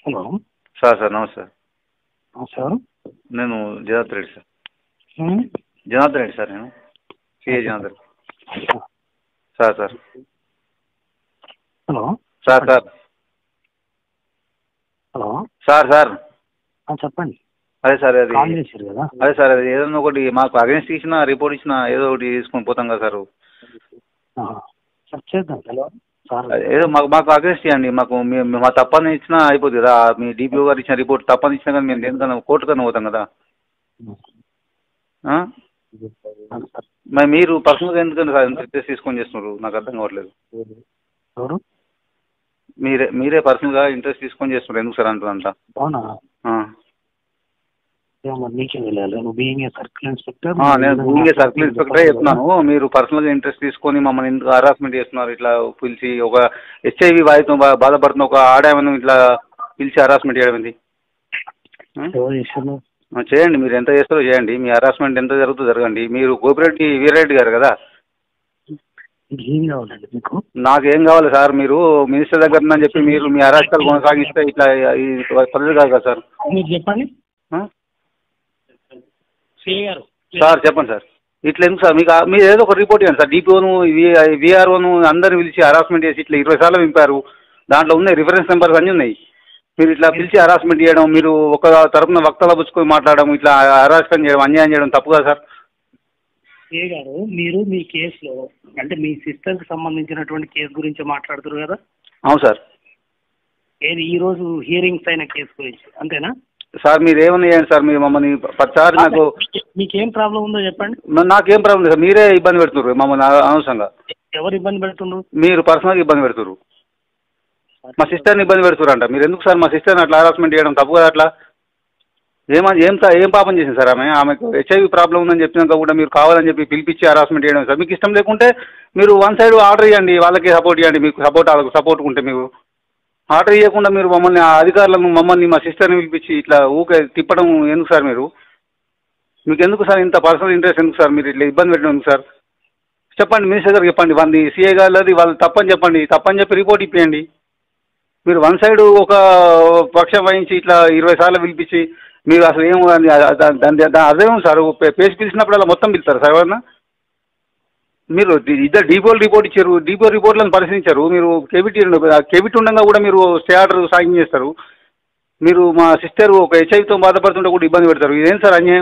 Hello sir sir నమస్తే ఆ, sir నేను Janardhan Reddy sir um, Janardhan Reddy sir నేను CA Janardhan sir sir hello sir sir hello sir sir ఆ, చెప్పండి అదే సార్ అది కాల్ చేశారు కదా అదే సార్ అది ఏదైనా ఒకటి మాకు అగెన్స్ట్ ఇచ్చిన రిపోర్ట్ ఇచ్చిన ఏదో ఒకటి తీసుకొని పోతాం కదా సార్ ఆహా. సార్ చేద్దాం హలో సార్ అది ఏదో మాకు మాకు అగెన్స్ట్ ఇవ్వండి మాకు మీ- మీ- మా తప్పని ఇచ్చినా అయిపోతుంది కదా మీ డిపిఓ గారు ఇచ్చిన రిపోర్ట్ తప్పని ఇచ్చినా కానీ మేము ఎందుకన్నా కోర్టు కన్నా పోతాం కదా ఆ? ఆ, సార్ మరి మీరు పర్సనల్గా ఎందుకంటే సార్ ఎంత ఇంట్రెస్ట్ తీసుకొని చేస్తున్నారు నాకు అర్థం కావట్లేదు ఎవరు మీరే మీరే పర్సనల్గా ఇంట్రెస్ట్ తీసుకొని చేస్తున్నారు ఎందుకు సార్ అంటున్నంత అవునా ఆ. ఏమో మరి నీకేం తెలియాలి నువ్వు బీయింగ్ ఏ సర్కిల్ ఇన్స్పెక్టర్ ఆ, నేను భూమిగా సర్కిల్ ఇన్స్పెక్టరే చెప్తున్నాను మీరు పర్సనల్గా ఇంట్రెస్ట్ తీసుకొని మమ్మల్ని ఎందుకు హరాస్మెంట్ చేస్తున్నారు ఇట్లా పిలిచి ఒక హెచ్ఐవి బాధితో బా- బాధపడుతున్న ఒక ఆడామని ఇట్లా పిలిచి హరాస్మెంట్ చేయడం ఏంటి ఆ? ఎవరు చేశారు ఆ, చేయండి మీరు ఎంత చేస్తారో చేయండి మీ హరాస్మెంట్ ఎంత జరుగుతుందో జరగండి మీరు గోపిరెడ్డి వీరెడ్డి గారు కదా ఏం కావాలండి మీకు నాకేం కావాలి సార్ మీరు మినిస్టర్ దగ్గర ఉందని చెప్పి మీరు మీ అరాచకాలు కొనసాగిస్తే ఇట్లా ఈ పద్ధతి కాదు కదా సార్ మీరు చెప్పండి ఆ? సిఏ గారు సార్ చెప్పండి సార్ ఇట్లా ఎందుకు సార్ మీకు ఆ- మీరు ఏదో ఒక రిపోర్ట్ ఇవ్వండి సార్ డిపిఓను విఆర్ఓను అందరిని పిలిచి హరాస్మెంట్ చేసి ఇట్లా ఇరవై సార్లు వింపారు దాంట్లో ఉన్నాయి రిఫరెన్స్ నెంబర్స్ అన్నీ ఉన్నాయి మీరు ఇట్లా పిలిచి హరాస్మెంట్ చేయడం మీరు ఒక తరపున వక్తల పుచ్చుకొని మాట్లాడడం ఇట్లా హరాస్మెంట్ చేయడం అన్యాయం చేయడం తప్పు కదా సార్ సిఏ గారు మీరు మీ కేసులో అంటే మీ సిస్టర్కి సంబంధించినటువంటి కేసు గురించి మాట్లాడుతున్నారు కదా అవును సార్ ఏది ఈ రోజు హియరింగ్స్ అయిన కేసు గురించి అంతేనా సార్ మీరు ఏమన్నా చేయండి సార్ మీరు మమ్మల్ని పదిసారి నాకు మీకేం ప్రాబ్లం ఉందో చెప్పండి మరి నాకేం ప్రాబ్లం లేదు సార్ మీరే ఇబ్బంది పెడుతున్నారు మమ్మల్ని అన- అనవసరంగా ఎవరు ఇబ్బంది పెడుతుండ్రు మీరు పర్సనల్గా ఇబ్బంది పెడుతున్నారు మా సిస్టర్ని ఇబ్బంది పెడుతున్నారు అంట మీరు ఎందుకు సార్ మా సిస్టర్ని అట్లా హరాస్మెంట్ చేయడం తప్పు కదా అట్లా ఏమ ఏం తా- ఏం పాపం చేసింది సార్ ఆమె ఆమెకు హెచ్ఐవి ప్రాబ్లం ఉందని చెప్పినాక కూడా మీరు కావాలని చెప్పి పిలిపించి హరాస్మెంట్ చేయడం సార్ మీకు ఇష్టం లేకుంటే మీరు వన్ సైడ్ ఆర్డర్ ఇవ్వండి వాళ్ళకి సపోర్ట్ ఇవ్వండి మీకు సపోర్ట్ వాళ్ళకి సపోర్ట్ ఉంటే మీకు ఆర్డర్ ఇవ్వకుండా మీరు మమ్మల్ని ఆ అధికారులను మమ్మల్ని మా సిస్టర్ని పిలిపించి ఇట్లా ఊకే తిప్పడం ఎందుకు సార్ మీరు మీకు ఎందుకు సార్ ఇంత పర్సనల్ ఇంట్రెస్ట్ ఎందుకు సార్ మీరు ఇట్లా ఇబ్బంది పెట్టడం ఎందుకు సార్ చెప్పండి మినిస్టర్ గారికి చెప్పండి వాళ్ళది సీఏ గారిది వాళ్ళు తప్పని చెప్పండి తప్పని చెప్పి రిపోర్ట్ ఇప్పియండి మీరు వన్ సైడ్ ఒక పక్షం వహించి ఇట్లా ఇరవై సార్లు పిలిపించి మీరు అసలు ఏం దాని దాని దాని అదేమో సార్ పే- పేసి పిలిచినప్పుడు అలా మొత్తం పిలుస్తారు సార్ ఎవరన్నా మీరు డి- ఇద్దరు డీపోల్ రిపోర్ట్ ఇచ్చారు డీపోల్ రిపోర్ట్లను పరిశీలించారు మీరు కేబిటీ కేబిటీ ఉండగా కూడా మీరు స్టే ఆర్డర్ సాయం చేస్తారు మీరు మా సిస్టర్ ఒక హెచ్ఐవితో బాధపడుతుంటే కూడా ఇబ్బంది పెడతారు ఇదేం సార్ అన్యాయం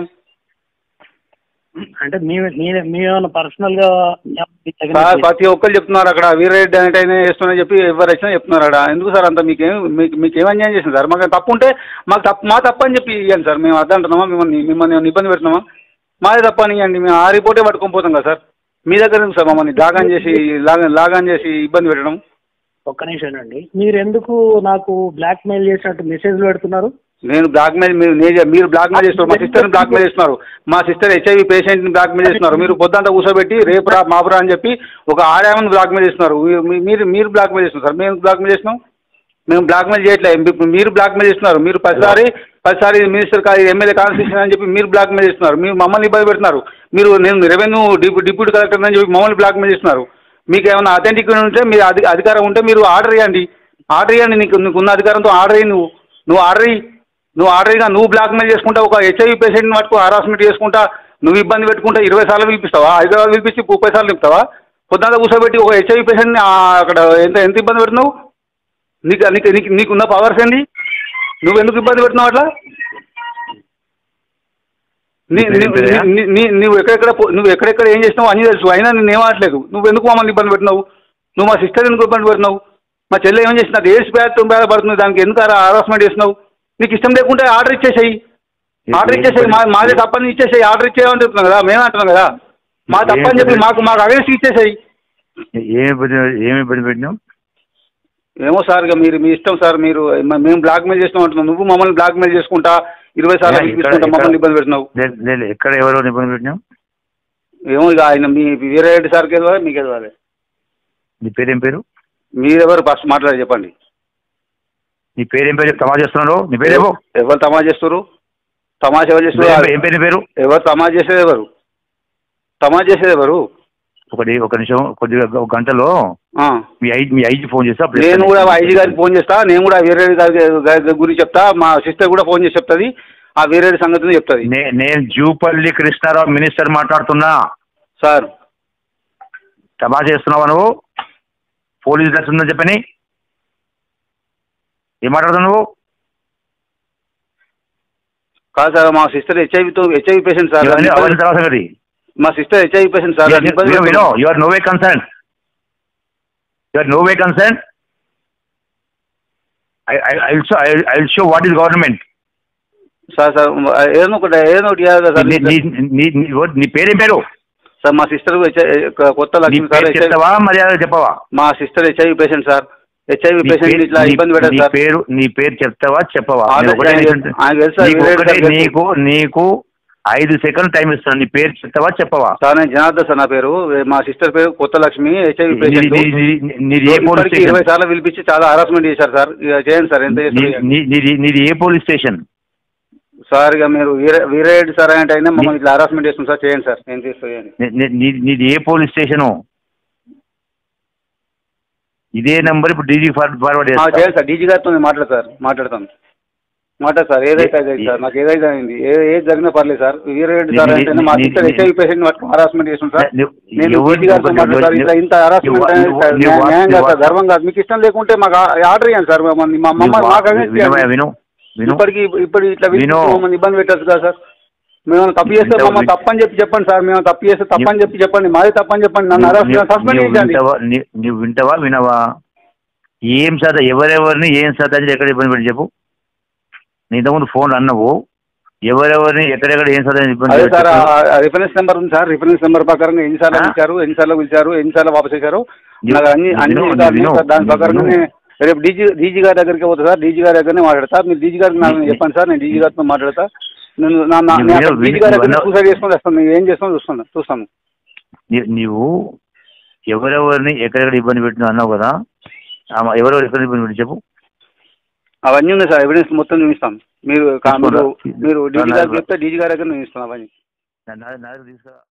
అంటే మీ మీ- మీరేమన్నా పర్సనల్ గా మీ తగిన సార్ ప్రతి ఒక్కరు చెప్తున్నారు అక్కడ వీరెడ్డి అనేటైనా చేస్తున్నా చెప్పి ఎవరు వచ్చినా చెప్తున్నారు అక్కడ ఎందుకు సార్ అంత మీకేం మీకు మీకు ఏం అన్యాయం చేసింది సార్ మాకు తప్పు ఉంటే మాకు తప్పు మా తప్పు అని చెప్పి ఇవ్వండి సార్ మేము అర్థం అంటున్నామా మిమ్మల్ని మిమ్మల్ని ఏమైనా ఇబ్బంది పెడుతున్నామా మాదే తప్ప అని ఇవ్వండి మేము ఆ రిపోర్టే పట్టుకొని పోతాం కదా సార్ మీ దగ్గర ఎందుకు సార్ మమ్మల్ని లాగాన్ చేసి లాగాన్ లాగాన్ చేసి ఇబ్బంది పెట్టడం ఒక్క నిమిషం అండి మీరు ఎందుకు నాకు బ్లాక్ మెయిల్ చేసినట్టు మెసేజ్లు పెడుతున్నారు నేను బ్లాక్ మెయిల్ మీరు నేజ- మీరు బ్లాక్ మెయిల్ చేస్తున్నారు మా సిస్టర్ని బ్లాక్ మెయిల్ చేస్తున్నారు మా సిస్టర్ హెచ్ఐవి పేషెంట్ని బ్లాక్ మెయిల్ చేస్తున్నారు మీరు పొద్దుంతా కూర్చోబెట్టి రేపు రా మాపురా అని చెప్పి ఒక ఆడామని బ్లాక్ మెయిల్ చేస్తున్నారు మీ- మీరు మీరు బ్లాక్ మెయిల్ చేస్తున్నారు సార్ మేము బ్లాక్ మెయిల్ చేస్తున్నాం మేము బ్లాక్ మెయిల్ చేయట్లేదు మీ- మీరు బ్లాక్ మెయిల్ చేస్తున్నారు మీరు పదిసారి పదిసారి మినిస్టర్ కా ఎమ్మెల్యే కాన్స్టిట్యూషన్ అని చెప్పి మీరు బ్లాక్ మెయిల్ చేస్తున్నారు మీరు మమ్మల్ని ఇబ్బంది పెడుతున్నారు మీరు నేను రెవెన్యూ డిప్యూ డిప్యూటీ కలెక్టర్ అని చెప్పి మమ్మల్ని బ్లాక్ మెయిల్ చేస్తున్నారు మీకు ఏమైనా అథెంటిక్ ఉంటే మీరు అధి అధికారం ఉంటే మీరు ఆర్డర్ ఇవ్వండి ఆర్డర్ ఇవ్వండి నీకు నీకు ఉన్న అధికారంతో ఆర్డర్ ఇయ్యి నువ్వు నువ్వు ఆర్డర్ ఇయ్యి నువ్వు ఆర్డర్ ఇయ్యి నువ్వు బ్లాక్ మెయిల్ చేసుకుంటా ఒక హెచ్ఐవి పేషెంట్ని పట్టుకు హరాస్మెంట్ చేసుకుంటా నువ్వు ఇబ్బంది పెట్టుకుంటా ఇరవై సార్లు పిలిపిస్తావా హైదరాబాద్ పిలిపించి ముప్పై సార్లు పిలుస్తావా పొద్దున్న కూర్చోబెట్టి ఒక హెచ్ఐవి పేషెంట్ని ఆ, అక్కడ ఎంత ఎంత ఇబ్బంది పెడుతున్నావు నీకు నీకు నీకు నీకున్న పవర్స్ ఏంది నువ్వు ఎందుకు ఇబ్బంది పెడుతున్నావు అట్లా నీ నీ- నీ- నీ- నీ- నువ్వు ఎక్కడెక్కడ పో- నువ్వు ఎక్కడెక్కడ ఏం చేసినావు అన్నీ తెలుసు అయినా నేను ఏమనట్లేదు నువ్వు ఎందుకు మమ్మల్ని ఇబ్బంది పెట్టినావు నువ్వు మా సిస్టర్ ఎందుకు ఇబ్బంది పెడుతున్నావు మా చెల్లె ఏం చేసిన అది ఏడ్స్ బ్యాడ్ బ్యాడ్ పడుతుంది దానికి ఎందుకు హరాస్మెంట్ చేస్తున్నావు నీకు ఇష్టం లేకుంటే ఆర్డర్ ఇచ్చేసేయి ఆర్డర్ ఇచ్చేసేయి మా మాదే తప్పని ఇచ్చేసేయి ఆర్డర్ ఇచ్చేయమని చెప్తున్నాం కదా మేము అంటున్నాం కదా మా తప్పని చెప్పి మాకు మాకు అగేసి ఇచ్చేసేయి ఏమి ఇబ్బంది ఏమి ఇబ్బంది పెట్టినావు ఏమో సార్ ఇక మీరు మీ ఇష్టం సార్ మీరు మ- మేము బ్లాక్ మెయిల్ చేస్తాం అంటున్నాం నువ్వు మమ్మల్ని బ్లాక్ మెయిల్ చేసుకుంటా ఇరవై సార్లు ఇక్కడ- పిలిపించుకుంటా మమ్మల్ని ఇక్కడ- ఇబ్బంది పెట్టినావు లేదు లేదు ఎక్కడ ఎవరు ఇబ్బంది పెట్టినావు ఏమో ఇక ఆయన మీ వీరే రెడ్డి సార్కి ఎదవాలి మీకు ఎదవాలి నీ పేరేం పేరు మీరెవరు ఫస్ట్ మాట్లాడి చెప్పండి నీ పేరేం పేరు తమా చేస్తున్నావు నీ పేరేమో ఎవరు తమాషా చేస్తారు తమాషా ఎవరు ఏం చేస్తారు పేరు- ఏం పేరు నీ పేరు ఎవరు తమాషా చేసేది ఎవరు తమాషా చేసేది ఎవరు ఒకటి ఒక నిమిషం కొద్దిగా ఒక గంటలో ఆ. మీ ఐ మీ ఐజీ ఫోన్ చేస్తే అప్పుడు నేను చెప్తాను. కూడా ఐజీ గారికి ఫోన్ చేస్తా నేను కూడా వేరే గారి గారి గురించి చెప్తా మా సిస్టర్ కూడా ఫోన్ చేసి చెప్తుంది ఆ వేరే సంగతి చెప్తుంది నే- నేను జూపల్లి కృష్ణారావు మినిస్టర్ మాట్లాడుతున్నా సార్ తమాషా చేస్తున్నావా నువ్వు పోలీస్ డ్రెస్ ఉందని చెప్పని ఏం మాట్లాడుతున్నావు నువ్వు కాదు సార్ మా సిస్టర్ హెచ్ఐవితో హెచ్ఐవి పేషెంట్ సార్ ఇవన్నీ అవన్నీ తర్వాత సంగతి మా సిస్టర్ హెచ్ఐవి పేషెంట్ సార్ నన్ను ఇబ్బంది వినో పెడుతున్నారు. You are no way concern you are no way concern I I will show what is government sir sir ఏదో ఒకటి ఏదో ఒకటి ఇవ్వాలి కదా సార్ నీ నీ- నీ- నీ- నీ పేరేం పేరు సార్ మా సిస్టర్ కొత్త నీ లక్ష్మి సార్ పేరు HIV చెప్తావా మర్యాద చెప్పవా మా sister HIV patient sir HIV నీ పేషెంట్ పేరు- ఇట్లా నీ- ఇబ్బంది పెట్టారు నీ సార్ పేరు నీ పేరు చెప్తావా చెప్పవా ఆల్రెడీ నేను ఒకటే ఆయన నిమిషం- ఆయన తెలుసు సార్, నీకు వేరే ఒకటే సార్ నీకు నీకు ఐదు సెకండ్ టైం ఇస్తాను నీ పేరు చెప్తావా చెప్పవా సార్ నేను జనార్దన్ సార్ నా పేరు మా సిస్టర్ పేరు కొత్త లక్ష్మి హెచ్ఐవి నీ- పేషెంట్ నీ- నీ- నీది ఏ పోలీస్ ఇప్పటికి ఇరవై స్టేషన్ సార్లు పిలిపించి చాలా హరాస్మెంట్ చేశారు సార్ ఇక చేయండి సార్ ఎంత చేస్తారు నీ- చేయండి. నీ- నీది నీది ఏ పోలీస్ స్టేషన్ సార్ ఇక మీరు వీర వీరేడ్ సార్ అంటే అయినా మమ్మల్ని ఇట్లా హరాస్మెంట్ చేస్తుంది సార్ చేయండి సార్ ఏం చేస్తారు చేయండి నీ- నీ- నీ- నీది ఏ పోలీస్ స్టేషను ఇదే నెంబర్ ఇప్పుడు డీజీ ఫార్వర్డ్ ఆ, చేస్తా చేయండి సార్ డీజీ గారితో నేను మాట్లాడతాను సార్ మాట్లాడతాను మాట్లాడు సార్ ఏదైతే అదే సార్ నాకు ఏదైతే అయింది ఏ ఏది జరిగినా పర్లేదు సార్ వీరేడ్ సార్ నీ- అంటే మా నీ- సిస్టర్ నీ- హెచ్ఐవి పేషెంట్ పట్టుకుని హరాస్మెంట్ చేస్తుంది సార్ నువ్వు- నేను ఎవరు- డీజీ గారితో నువ్వు- మాట్లాడతాను ఇట్లా ఇంత హరాస్మెంట్ నువ్వు- అనేది సార్ నువ్వు- నువ్వు- న్యాయం కాదు సార్ నువ్వు- ధర్మం కాదు మీకు ఇష్టం లేకుంటే మాకు ఆ- ఆర్డర్ ఇవ్వండి సార్ మమ్మల్ని మా మమ్మ నువ్వు మాకు వా- against వినవయ్యా, ఇవ్వండి. విను విను ఇప్పటికి ఇప్పుడు ఇట్లా విను. విను మమ్మల్ని ఇబ్బంది పెట్టచ్చు కదా సార్ మేము తప్పు చేస్తే వింటావా? మమ్మల్ని తప్పని చెప్పి చెప్పండి సార్ మేము తప్పు చేస్తే తప్పని చెప్పి చెప్పండి మాది తప్పని చెప్పండి నన్ను నువ్వు- అరెస్ట్ నువ్వు- సస్పెండ్ నువ్వు చేయండి వింటావా నీ- నువ్వు వింటావా వినవా ఏం సదా ఎవరెవరిని ఏం సదా అని ఎక్కడ ఇబ్బంది పెట్టి చెప్పు నీ ఇంతకుముందు ఫోన్ అన్నావు ఎవరెవరిని ఎక్కడెక్కడ ఏం సదా ఇబ్బంది అదే పెట్టి సార్ చెప్పు. రిఫరెన్స్ నెంబర్ ఉంది సార్ రిఫరెన్స్ నెంబర్ ప్రకారంగా ఎన్నిసార్లు ఆ? పిలిచారు ఎన్నిసార్లు పిలిచారు ఎన్నిసార్లు వాపస్ చేశారు నువ్వు- నాకు అన్ని అన్ని నువ్వు- విషయాలు నువ్వు- సార్ దాని ప్రకారంగా నువ్వు- నేను రేపు డీజీ డీజీ గారి దగ్గరికి పోతా సార్ డీజీ గారి దగ్గరనే మాట్లాడతా మీరు డీజీ గారికి నాకు నీ- చెప్పండి సార్ నేను డీజీ గారితో మాట్లాడతా నేను నా నా- నువ్వు నేను విను- అక్కడ డీజీ విను- గారి దగ్గర నువ్వు సూసైడ్ చేసుకొని వస్తాను నేను ఏం చేస్తాను చూస్తాను చూస్తాను నీ- నీవు ఎవరెవరిని ఎక్కడెక్కడ ఇబ్బంది పెట్టినా అన్నావు కదా ఆమె ఎవరెవరు ఎక్కడ ఇబ్బంది పెట్టి చెప్పు అవన్నీ ఉన్నాయి సార్ ఎవిడెన్స్ మొత్తం చూపిస్తాం మీరు కా- మీరు తీసుకోరా. మీరు డీజీ నా- గారికి చెప్తే డీజీ గారి దగ్గర నేను ఇస్తాను అవన్నీ నా- నా- నా దగ్గర తీసుకురా